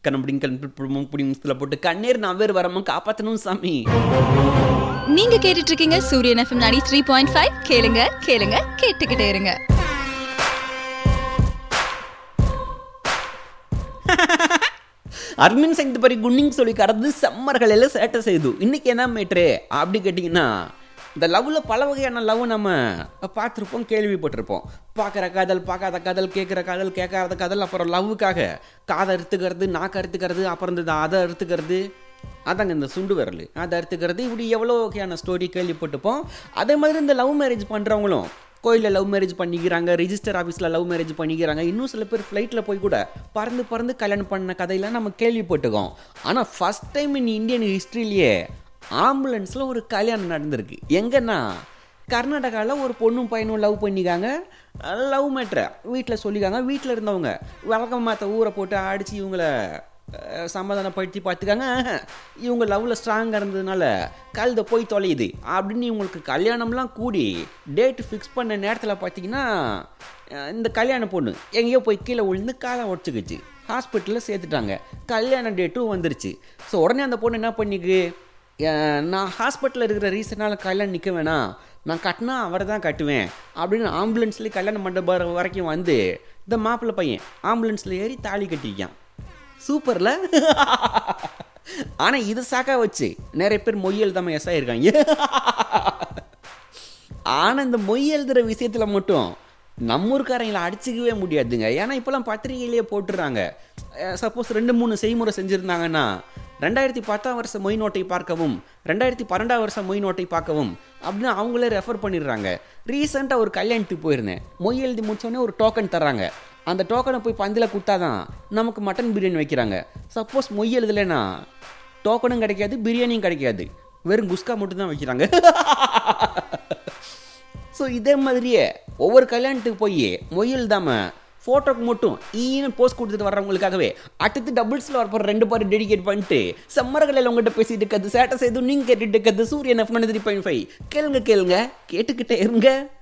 கண்ணப்படிங் கண் புடி முஸ்தில் போட்டு கண்ணீர் நான் வேறு வராம காப்பாற்றணும் சாமி நீங்க கேட்டுட்டு இருக்கீங்க சூரியன் எஃப்எம் 93.5 த்ரீ பாயிண்ட் ஃபைவ் கேளுங்க கேளுங்க கேட்டுக்கிட்டே இருங்க அர்மின் சங்கத்து பரி குன்னிங் சொல்லி கடந்து செம்மர்கள் எல்லாம் சேட்டை செய்து இன்னைக்கு என்ன மேட்ரு அப்படி கேட்டிங்கன்னா இந்த லவ்வில் பல வகையான லவ் நம்ம பார்த்துருப்போம் கேள்விப்பட்டிருப்போம் பார்க்குற காதல் பார்க்காத காதல் கேட்குற காதல் கேட்காத காதல் அப்புறம் லவ்வுக்காக காதை அறுத்துக்கிறது நாக்கு அறுத்துக்கிறது அப்புறம் இந்த அதை அறுத்துக்கிறது அதாங்க இந்த சுண்டு விரல் அதை அறுத்துக்கிறது இப்படி எவ்வளோ வகையான ஸ்டோரி கேள்விப்பட்டிருப்போம் அதே மாதிரி இந்த லவ் மேரேஜ் பண்ணுறவங்களும் கோயிலில் லவ் மேரேஜ் பண்ணிக்கிறாங்க ரிஜிஸ்டர் ஆஃபீஸில் லவ் மேரேஜ் பண்ணிக்கிறாங்க இன்னும் சில பேர் ஃப்ளைட்டில் போய் கூட பறந்து பறந்து கல்யாணம் பண்ண கதையெல்லாம் நம்ம கேள்விப்பட்டுக்கோம் ஆனால் ஃபஸ்ட் டைம் இன் இந்தியன் ஹிஸ்ட்ரியிலேயே ஆம்புலன்ஸில் ஒரு கல்யாணம் நடந்திருக்கு எங்கன்னா கர்நாடகாவில் ஒரு பொண்ணும் பையனும் லவ் பண்ணிக்காங்க லவ் மேட்ரை வீட்டில் சொல்லிக்காங்க வீட்டில் இருந்தவங்க வழக்கம் மாற்ற ஊரை போட்டு அடித்து இவங்கள அஹ், சமாதானப்படுத்தி பார்த்துக்காங்க இவங்க லவ்வில் ஸ்ட்ராங்காக இருந்ததுனால கழுத போய் தொலையுது அப்படின்னு இவங்களுக்கு கல்யாணம்லாம் கூடி டேட் ஃபிக்ஸ் பண்ண நேரத்தில் பார்த்தீங்கன்னா அஹ், இந்த கல்யாண பொண்ணு எங்கேயோ போய் கீழே விழுந்து காலை உடச்சிக்கிச்சு ஹாஸ்பிட்டலில் சேர்த்துட்டாங்க கல்யாண டேட்டும் வந்துருச்சு ஸோ உடனே அந்த பொண்ணு என்ன பண்ணிக்கு அஹ், நான் ஹாஸ்பிட்டலில் இருக்கிற ரீசனால் கல்யாணம் நிற்க வேணாம் நான் கட்டினா அவரை தான் கட்டுவேன் அப்படின்னு ஆம்புலன்ஸ்லேயே கல்யாண மண்டபம் வரைக்கும் வந்து இந்த மாப்பிள்ளை பையன் ஆம்புலன்ஸில் ஏறி தாலி கட்டிக்கான் சூப்பர்ல ஆனால் இது சாக்கா வச்சு நிறைய பேர் மொய் எழுதாம எஸ் ஆயிருக்காங்க ஆனால் இந்த மொய் எழுதுகிற விஷயத்தில் மட்டும் நம்ம ஊருக்காரங்களை அடிச்சுக்கவே முடியாதுங்க ஏன்னா இப்போலாம் பத்திரிகையிலேயே போட்டுடுறாங்க சப்போஸ் ரெண்டு மூணு செய்முறை செஞ்சுருந்தாங்கன்னா ரெண்டாயிரத்தி பத்தாம் வருஷம் மொய் நோட்டை பார்க்கவும் ரெண்டாயிரத்தி பன்னெண்டாம் வருஷம் மொய் நோட்டை பார்க்கவும் அப்படின்னு அவங்களே ரெஃபர் பண்ணிடுறாங்க ரீசெண்டாக ஒரு கல்யாணத்துக்கு போயிருந்தேன் மொய் எழுதி முடிச்சோடனே ஒரு டோக்கன் தர்றாங்க அந்த டோக்கனை போய் பந்தில் கொடுத்தாதான் நமக்கு மட்டன் பிரியாணி வைக்கிறாங்க சப்போஸ் மொய் எழுதலைன்னா டோக்கனும் கிடைக்காது பிரியாணியும் கிடைக்காது வெறும் குஸ்கா மட்டும்தான் வைக்கிறாங்க ஸோ இதே மாதிரியே ஒவ்வொரு கல்யாணத்துக்கு போய் மொய் எழுதாம ஃபோட்டோக்கு மட்டும் ஈன்னு போஸ்ட் கொடுத்துட்டு வர்றவங்களுக்காகவே அடுத்து டபுள்ஸில் வரப்போகிற ரெண்டு பாரு டெடிகேட் பண்ணிட்டு சம்மரகளில் உங்கள்கிட்ட பேசிட்டு இருக்கிறது சேட்டை செய்து நீங்கள் கேட்டுட்டு இருக்கிறது சூரியன் எஃப் த்ரீ பாயிண்ட் ஃபைவ் கேளுங்க கேளுங்க கேட்டுக்கிட்டே இருங்க